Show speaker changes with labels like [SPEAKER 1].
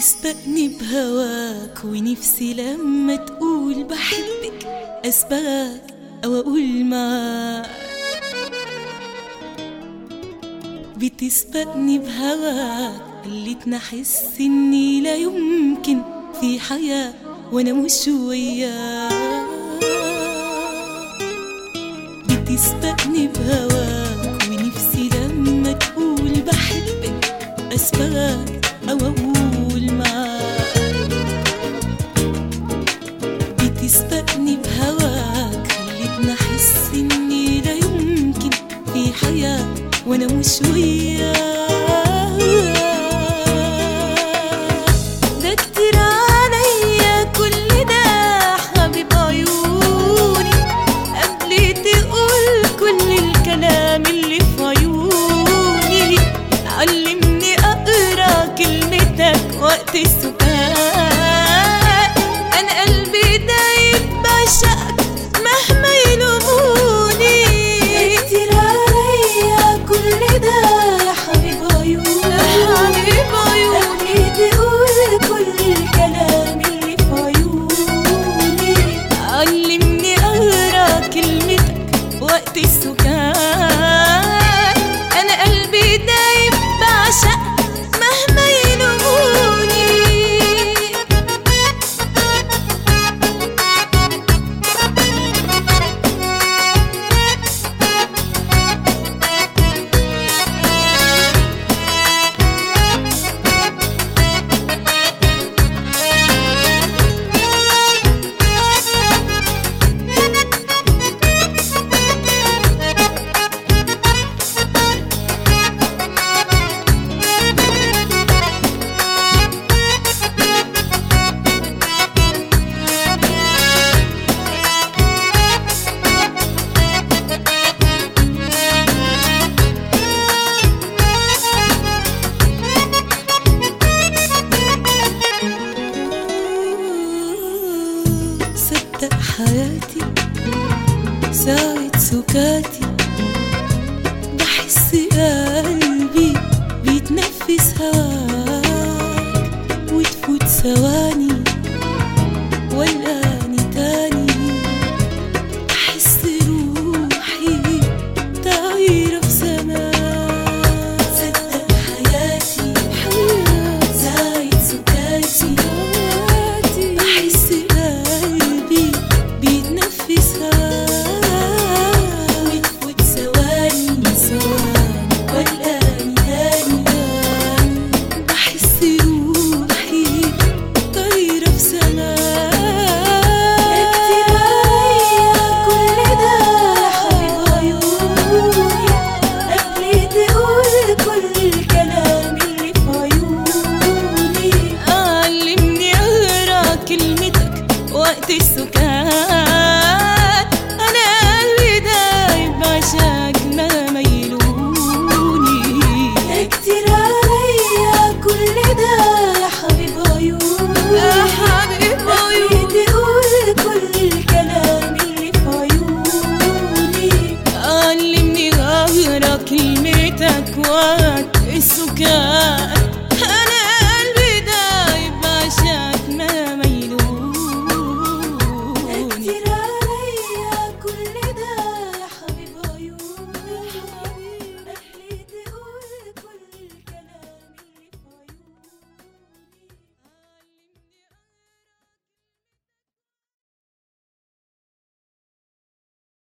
[SPEAKER 1] بتسبقني بهواك ونفسي لما تقول بحبك أسبقك أو أقول معاك بتسبقني بهواك خلتني أحس إني لا يمكن في حياة وأنا مش وياك بتسبقني بهواك ونفسي لما تقول بحبك أسبقك أو أقول معاك بتسبقني بهواك خلتني أحس إني لا يمكن في حياة وأنا مش وياك ده كتير عليا كل ده حبيب عيوني قبل تقول كل الكلام اللي في عيوني علمني اقرا كلمتك وقت السكات انا قلبي دايب بعشقك مهما يلوموني كتير عليا كل ده يا حبيب عيوني يا حبيب عيوني تقول كل الكلام اللي في عيوني علمني اقرا كلمتك وقت السكات انا قلبي دايب بعشق مهما يلوموني صدق حياتي ساعة سكاتي بحس قلبي بيتنفس هواك وتفوت ثواني والقاني تاني أحس روحي طايرة في سماك صدق حياتي ساعة سكاتي بحس قلبي بيتنفس هواك وتفوت ثواني ثواني والقاني تاني بحس روحي طايرة في سماك كتير عليا كل ده يا حبيب عيوني قبل تقول كل الكلام اللي في عيوني علمني اقرا كلمتك وقت السكات انا قلبي دايب عشاك ما يلوموني كتير عليا كل ده يا حبيب عيوني يا حبيب عيوني تقول كل الكلام اللي في عيوني علمني اقرا كلمتك وقت السكات